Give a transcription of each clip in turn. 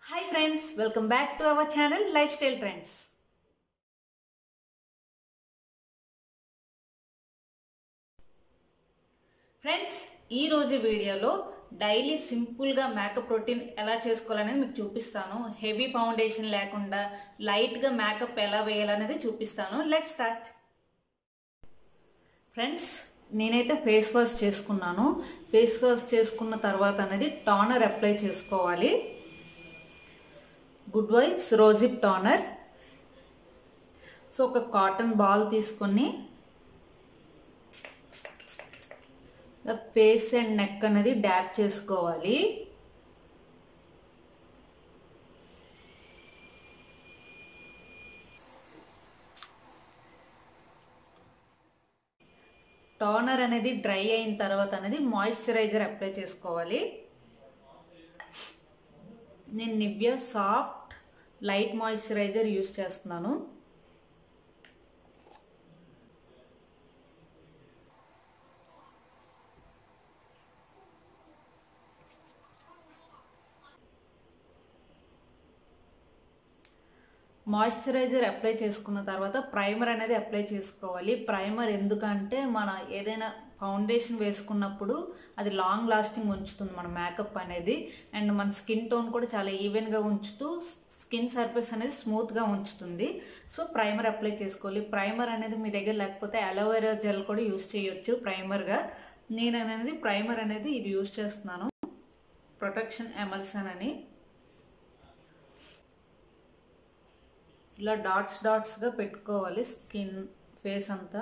hi friends welcome back to our channel lifestyle trends friends ఈరోజు వీడియోలో daily సింపుల్గా makeup routine ఎలా చేసుకోవాలనేది మీకు చూపిస్తాను హెవీ ఫౌండేషన్ లేకుండా లైట్గా మేకప్ ఎలా వేయాలనేది చూపిస్తాను లెట్ స్టార్ట్ ఫ్రెండ్స్ నేనైతే ఫేస్ వాష్ చేసుకున్నాను ఫేస్ వాష్ చేసుకున్న తర్వాత అనేది టానర్ అప్లై చేసుకోవాలి good vibes rosehip toner so ఒక కాటన్ బాల్ తీసుకొని ఫేస్ అండ్ నెక్ అనేది డ్యాప్ చేసుకోవాలి టోనర్ అనేది డ్రై అయిన తర్వాత అనేది మాయిశ్చరైజర్ అప్లై చేసుకోవాలి నేను Nivea soft light moisturiser use చేస్తున్నాను మాయిశ్చరైజర్ అప్లై చేసుకున్న తర్వాత ప్రైమర్ అనేది అప్లై చేసుకోవాలి ప్రైమర్ ఎందుకంటే మన ఏదైనా ఫౌండేషన్ వేసుకున్నప్పుడు అది లాంగ్ లాస్టింగ్ ఉంచుతుంది మన మేకప్ అనేది అండ్ మన స్కిన్ టోన్ కూడా చాలా ఈవెన్గా ఉంచుతూ స్కిన్ సర్ఫేస్ అనేది స్మూత్గా ఉంచుతుంది సో ప్రైమర్ అప్లై చేసుకోవాలి ప్రైమర్ అనేది మీ దగ్గర లేకపోతే అలోవెరా జెల్ కూడా యూస్ చేయొచ్చు ప్రైమర్గా నేను అనేది ప్రైమర్ అనేది ఇది యూస్ చేస్తున్నాను ప్రొటెక్షన్ ఎమల్సన్ అని ఇలా డాట్స్ డాట్స్గా పెట్టుకోవాలి స్కిన్ ఫేస్ అంతా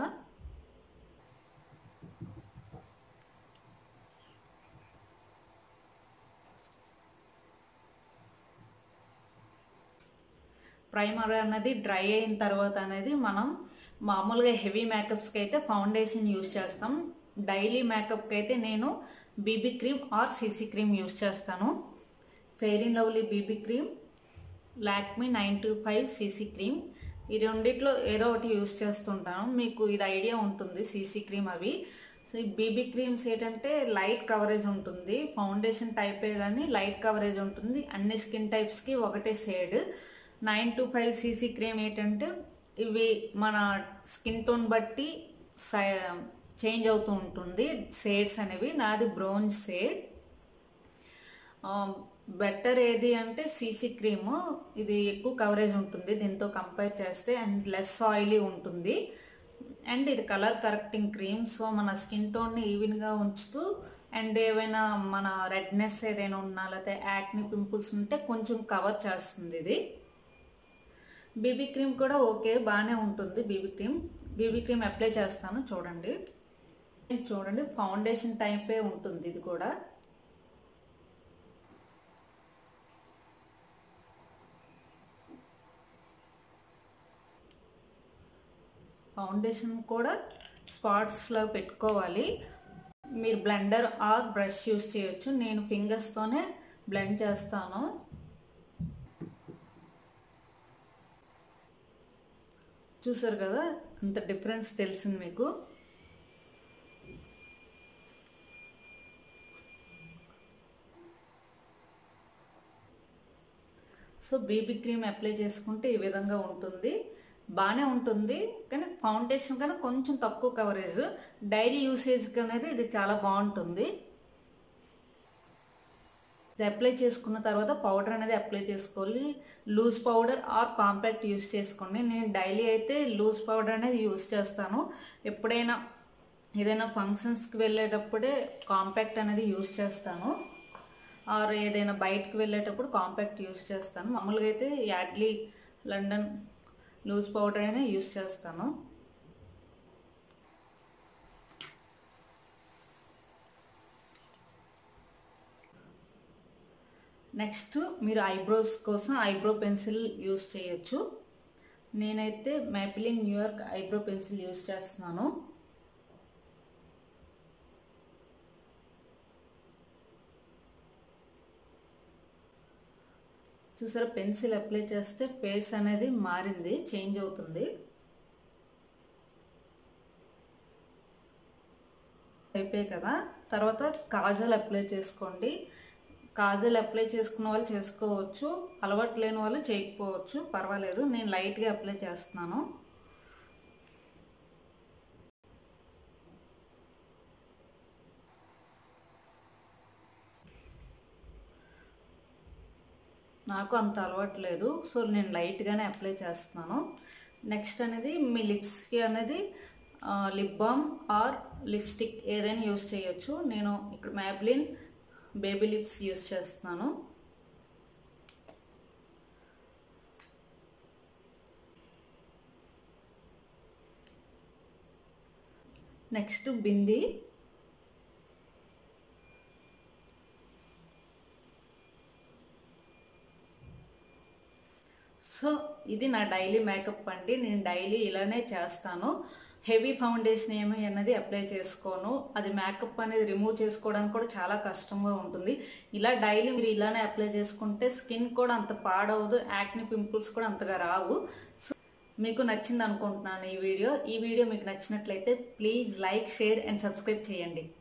ప్రైమర్ అనేది డ్రై అయిన తర్వాత అనేది మనం మామూలుగా హెవీ మేకప్స్కి అయితే ఫౌండేషన్ యూస్ చేస్తాం డైలీ మేకప్కి అయితే నేను BB cream or CC cream use చేస్తాను fair and lovely BB cream Lakme nine two five CC cream ఈ రెండిట్లో ఏదో ఒకటి యూస్ చేస్తుంటాను మీకు ఇది ఐడియా ఉంటుంది సీసీ క్రీమ్ అవి సో ఈ బీబీ క్రీమ్స్ ఏంటంటే లైట్ కవరేజ్ ఉంటుంది ఫౌండేషన్ టైపే కానీ లైట్ కవరేజ్ ఉంటుంది అన్ని స్కిన్ టైప్స్కి ఒకటే shade nine two five CC cream ఏంటంటే ఇవి మన స్కిన్ టోన్ బట్టి చేంజ్ అవుతూ ఉంటుంది షేడ్స్ అనేవి నాది బ్రౌన్ షేడ్ బెటర్ ఏది అంటే సీసీ క్రీమ్ ఇది ఎక్కువ కవరేజ్ ఉంటుంది దీంతో కంపేర్ చేస్తే అండ్ లెస్ ఆయిలీ ఉంటుంది అండ్ ఇది కలర్ కరెక్టింగ్ క్రీమ్ సో మన స్కిన్ టోన్ని ఈవెన్గా ఉంచుతూ అండ్ ఏవైనా మన రెడ్నెస్ ఏదైనా ఉన్నా లేకపోతే యాక్ని పింపుల్స్ ఉంటే కొంచెం కవర్ చేస్తుంది ఇది బీబీ క్రీమ్ కూడా ఓకే బాగానే ఉంటుంది BB cream BB cream apply చేస్తాను చూడండి చూడండి ఫౌండేషన్ టైపే ఉంటుంది ఇది కూడా ఫౌండేషన్ కూడా స్పాట్స్లో పెట్టుకోవాలి మీరు బ్లెండర్ ఆర్ బ్రష్ యూస్ చేయొచ్చు నేను ఫింగర్స్తోనే బ్లెండ్ చేస్తాను చూసారు కదా అంత డిఫరెన్స్ తెలిసింది మీకు సో బేబీ క్రీమ్ అప్లై చేసుకుంటే ఈ విధంగా ఉంటుంది బాగానే ఉంటుంది కానీ ఫౌండేషన్ కన్నా కొంచెం తక్కువ కవరేజ్ డైలీ యూసేజ్కి అనేది ఇది చాలా బాగుంటుంది ఇది అప్లై చేసుకున్న తర్వాత పౌడర్ అనేది అప్లై చేసుకోవాలి loose powder or compact use చేసుకోండి నేను డైలీ అయితే లూజ్ పౌడర్ అనేది యూస్ చేస్తాను ఎప్పుడైనా ఏదైనా ఫంక్షన్స్కి వెళ్ళేటప్పుడే కాంపాక్ట్ అనేది యూస్ చేస్తాను ఆర్ ఏదైనా బయటకు వెళ్ళేటప్పుడు కాంపాక్ట్ యూస్ చేస్తాను మామూలుగా అయితే యాడ్లీ లండన్ లూజ్ పౌడర్ అయినా యూస్ చేస్తాను నెక్స్ట్ మీరు ఐబ్రోస్ కోసం ఐబ్రో పెన్సిల్ యూస్ చేయొచ్చు నేనైతే Maybelline New York eyebrow pencil use చేస్తున్నాను చూసారా పెన్సిల్ అప్లై చేస్తే ఫేస్ అనేది మారింది చేంజ్ అవుతుంది అయిపోయాయి కదా తర్వాత కాజల్ అప్లై చేసుకోండి కాజల్ అప్లై చేసుకున్న వాళ్ళు చేసుకోవచ్చు అలవాటు లేని వాళ్ళు చేయకపోవచ్చు పర్వాలేదు నేను లైట్గా అప్లై చేస్తున్నాను నాకు అంత అలవాటు లేదు సో నేను లైట్గానే అప్లై చేస్తున్నాను నెక్స్ట్ అనేది మీ లిప్స్కి అనేది లిప్ బామ్ ఆర్ లిప్స్టిక్ ఏదైనా యూస్ చేయొచ్చు నేను ఇక్కడ మ్యాబ్లిన్ బేబీ లిప్స్ యూస్ చేస్తున్నాను నెక్స్ట్ బింది సో ఇది నా డైలీ మేకప్ అండి నేను డైలీ ఇలానే చేస్తాను హెవీ ఫౌండేషన్ ఏమి అన్నది అప్లై చేసుకోను అది మేకప్ అనేది రిమూవ్ చేసుకోవడానికి కూడా చాలా కష్టంగా ఉంటుంది ఇలా డైలీ మీరు ఇలానే అప్లై చేసుకుంటే స్కిన్ కూడా అంత పాడవదు యాక్ని పింపుల్స్ కూడా అంతగా రావు సో మీకు నచ్చింది అనుకుంటున్నాను ఈ వీడియో ఈ వీడియో మీకు నచ్చినట్లయితే please like share and subscribe చేయండి